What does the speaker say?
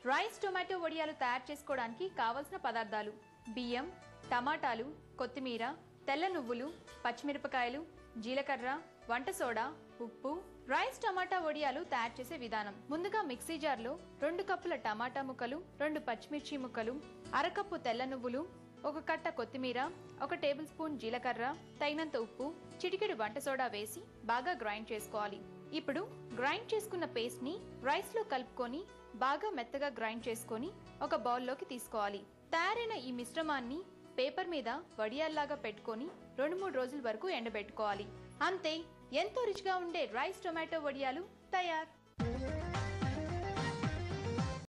rice tomato వడియాలు తయారు చేసుకోవడానికి కావలసిన పదార్థాలు బియ్యం టమాటాలు కొత్తిమీర తెల్ల నువ్వులు పచ్చిమిరపకాయలు జీలకర్ర వంట సోడా ఉప్పు రైస్ టమాటా వడియాలు తయారు చేసే విధానం ముందుగా మిక్సీ జార్లో రెండు కప్పుల టమాటా ముక్కలు రెండు పచ్చిమిర్చి ముక్కలు అరకప్పు తెల్ల నువ్వులు ఒక కట్ట కొత్తిమీర ఒక టేబుల్ స్పూన్ జీలకర్ర తగినంత ఉప్పు చిటికెడు వంట సోడా వేసి బాగా గ్రైండ్ చేసుకోవాలి ఇప్పుడు గ్రైండ్ చేసుకున్న పేస్ట్ ని రైస్ లో కలుపుకొని బాగా మెత్తగా గ్రైండ్ చేసుకొని ఒక బౌల్లోకి తీసుకోవాలి తయారైన ఈ మిశ్రమాన్ని పేపర్ మీద వడియాల్లాగా పెట్టుకొని రెండు మూడు రోజుల వరకు ఎండబెట్టుకోవాలి అంతే ఎంతో రుచిగా ఉండే రైస్ టొమాటో వడియాలు తయారు